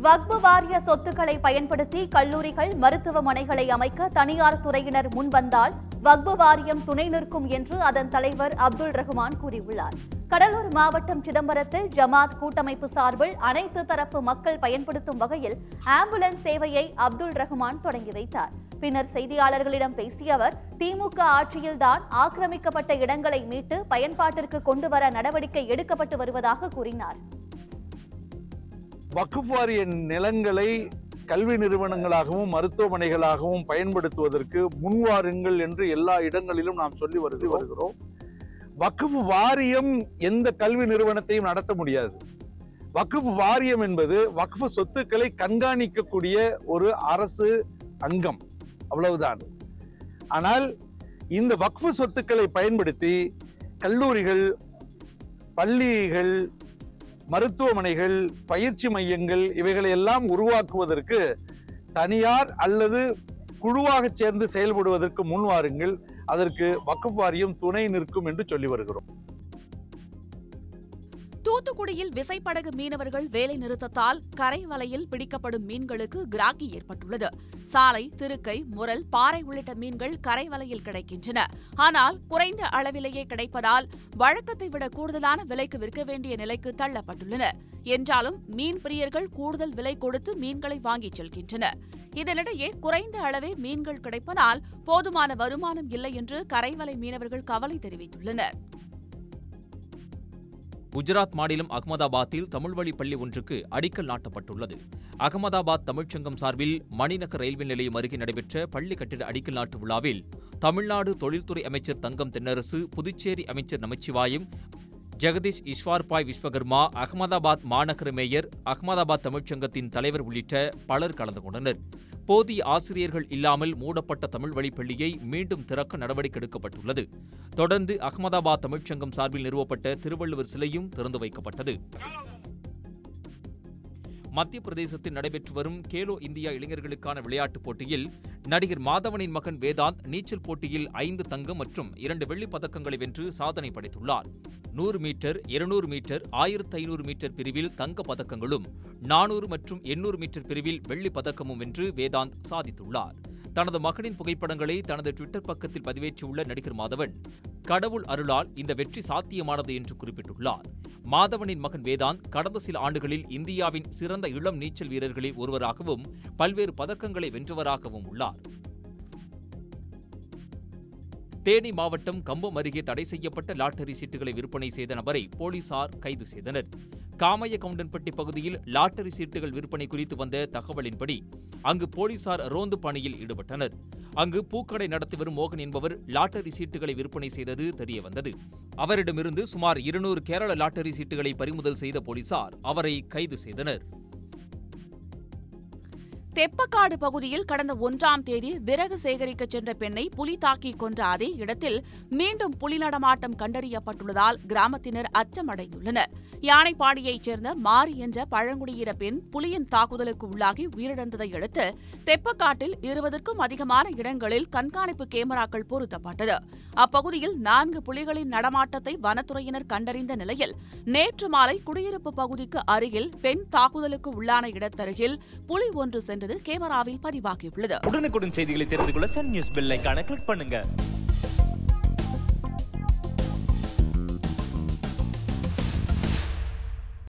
வக்பு வாரிய சொத்துக்களை பயன்படுத்தி கல்லூரிகள் மருத்துவமனைகளை அமைக்க தனியார் துறையினர் முன்வந்தால் வக்பு வாரியம் துணை நிற்கும் என்று அதன் தலைவர் அப்துல் ரஹ்மான் கூறியுள்ளார் கடலூர் மாவட்டம் சிதம்பரத்தில் ஜமாத் கூட்டமைப்பு சார்பில் அனைத்து தரப்பு மக்கள் பயன்படுத்தும் வகையில் ஆம்புலன்ஸ் சேவையை அப்துல் ரஹ்மான் தொடங்கி வைத்தார் பின்னர் செய்தியாளர்களிடம் பேசிய அவர் திமுக ஆட்சியில்தான் ஆக்கிரமிக்கப்பட்ட இடங்களை மீட்டு பயன்பாட்டிற்கு கொண்டுவர நடவடிக்கை எடுக்கப்பட்டு வருவதாக கூறினார் வக்குப் வாரிய நிலங்களை கல்வி நிறுவனங்களாகவும் மருத்துவமனைகளாகவும் பயன்படுத்துவதற்கு முன்வாருங்கள் என்று எல்லா இடங்களிலும் நாம் சொல்லி வருது வருகிறோம் வக்குப் வாரியம் எந்த கல்வி நிறுவனத்தையும் நடத்த முடியாது வக்குப் வாரியம் என்பது வக்ஃபு சொத்துக்களை கண்காணிக்கக்கூடிய ஒரு அரசு அங்கம் அவ்வளவுதான் ஆனால் இந்த வக்ஃபு சொத்துக்களை பயன்படுத்தி கல்லூரிகள் பள்ளிகள் மருத்துவமனைகள் பயிற்சி மையங்கள் இவைகளை எல்லாம் உருவாக்குவதற்கு தனியார் அல்லது குழுவாக சேர்ந்து செயல்படுவதற்கு முன்வாருங்கள் அதற்கு வக்குப் வாரியம் துணை நிற்கும் என்று சொல்லி வருகிறோம் தூத்துக்குடியில் விசைப்படகு மீனவர்கள் வேலை நிறுத்தத்தால் கரை வலையில் பிடிக்கப்படும் மீன்களுக்கு கிராக்கி ஏற்பட்டுள்ளது சாலை திருக்கை முரல் பாறை உள்ளிட்ட மீன்கள் கரை வலையில் கிடைக்கின்றன ஆனால் குறைந்த அளவிலேயே கிடைப்பதால் வழக்கத்தை விட கூடுதலான விலைக்கு விற்க வேண்டிய நிலைக்கு தள்ளப்பட்டுள்ளனர் என்றாலும் மீன் பிரியர்கள் கூடுதல் விலை கொடுத்து மீன்களை வாங்கிச் செல்கின்றனர் இதனிடையே குறைந்த அளவே மீன்கள் கிடைப்பதால் போதுமான வருமானம் இல்லை என்று கரைவலை மீனவர்கள் கவலை தெரிவித்துள்ளனர் குஜராத் மாநிலம் அகமதாபாத்தில் தமிழ்வழி பள்ளி ஒன்றுக்கு அடிக்கல் நாட்டப்பட்டுள்ளது அகமதாபாத் தமிழ்ச்சங்கம் சார்பில் மணிநகர் ரயில்வே நிலையம் அருகே நடைபெற்ற பள்ளி கட்டிட அடிக்கல் நாட்டு விழாவில் தமிழ்நாடு தொழில்துறை அமைச்சர் தங்கம் தென்னரசு புதுச்சேரி அமைச்சர் நமச்சிவாயம் ஜெகதீஷ் ஈஸ்வார்பாய் விஸ்வகர்மா அகமதாபாத் மாநகர மேயர் அகமதாபாத் தமிழ்ச்சங்கத்தின் தலைவர் உள்ளிட்ட பலர் கலந்து கொண்டனர் போதிய ஆசிரியர்கள் இல்லாமல் மூடப்பட்ட தமிழ் வழிப் பள்ளியை மீண்டும் திறக்க நடவடிக்கை எடுக்கப்பட்டுள்ளது தொடர்ந்து அகமதாபாத் தமிழ்ச்சங்கம் சார்பில் நிறுவப்பட்ட திருவள்ளுவர் சிலையும் திறந்து வைக்கப்பட்டது மத்திய பிரதேசத்தில் நடைபெற்று வரும் கேலோ இந்தியா இளைஞர்களுக்கான விளையாட்டுப் போட்டியில் நடிகர் மாதவனின் மகன் வேதாந்த் நீச்சல் போட்டியில் ஐந்து தங்கம் மற்றும் இரண்டு வெள்ளிப் பதக்கங்களை வென்று சாதனை படைத்துள்ளார் நூறு மீட்டர் இருநூறு மீட்டர் ஆயிரத்து ஐநூறு மீட்டர் பிரிவில் தங்கப் பதக்கங்களும் நானூறு மற்றும் எண்ணூறு மீட்டர் பிரிவில் வெள்ளிப் பதக்கமும் வென்று வேதாந்த் சாதித்துள்ளார் தனது மகனின் புகைப்படங்களை தனது ட்விட்டர் பக்கத்தில் பதிவேற்றியுள்ள நடிகர் மாதவன் கடவுள் அருளால் இந்த வெற்றி சாத்தியமானது என்று குறிப்பிட்டுள்ளார் மாதவனின் மகன் வேதாந்த் கடந்த சில ஆண்டுகளில் இந்தியாவின் சிறந்த இளம் நீச்சல் வீரர்களில் ஒருவராகவும் பல்வேறு பதக்கங்களை வென்றவராகவும் உள்ளார் தேனி மாவட்டம் கம்பம் அருகே தடை செய்யப்பட்ட லாட்டரி சீட்டுகளை விற்பனை செய்த நபரை போலீசார் கைது செய்தனர் காமைய கவுண்டன்பட்டி பகுதியில் லாட்டரி சீட்டுகள் விற்பனை குறித்து வந்த தகவலின்படி அங்கு போலீசார் ரோந்து பணியில் ஈடுபட்டனர் அங்கு பூக்கடை நடத்தி வரும் மோகன் என்பவர் லாட்டரி சீட்டுகளை விற்பனை செய்தது தெரியவந்தது அவரிடமிருந்து சுமார் இருநூறு கேரள லாட்டரி சீட்டுகளை பறிமுதல் செய்த போலீசார் அவரை கைது செய்தனர் தெப்பக்காடு பகுதியில் கடந்த ஒன்றாம் தேதி விறகு சேகரிக்க சென்ற பெண்ணை புலி தாக்கி கொன்ற அதே இடத்தில் மீண்டும் புலி நடமாட்டம் கண்டறியப்பட்டுள்ளதால் கிராமத்தினர் அச்சமடைந்துள்ளனர் யானைப்பாடியைச் சேர்ந்த மாரி என்ற பழங்குடியின பெண் புலியின் தாக்குதலுக்கு உள்ளாகி உயிரிழந்ததை அடுத்து தெப்பக்காட்டில் இருபதற்கும் அதிகமான இடங்களில் கண்காணிப்பு கேமராக்கள் பொருத்தப்பட்டது அப்பகுதியில் நான்கு புலிகளின் நடமாட்டத்தை வனத்துறையினர் கண்டறிந்த நிலையில் நேற்று மாலை குடியிருப்பு பகுதிக்கு அருகில் பெண் தாக்குதலுக்கு உள்ளான இடத்தருகில் புலி ஒன்று சென்றது கேமராவில் பதிவாகியுள்ளது உடனுக்குடன் செய்திகளை தெரிந்து கொள்ள சன் நியூஸ் பெல் ஐகானை கிளிக் பண்ணுங்க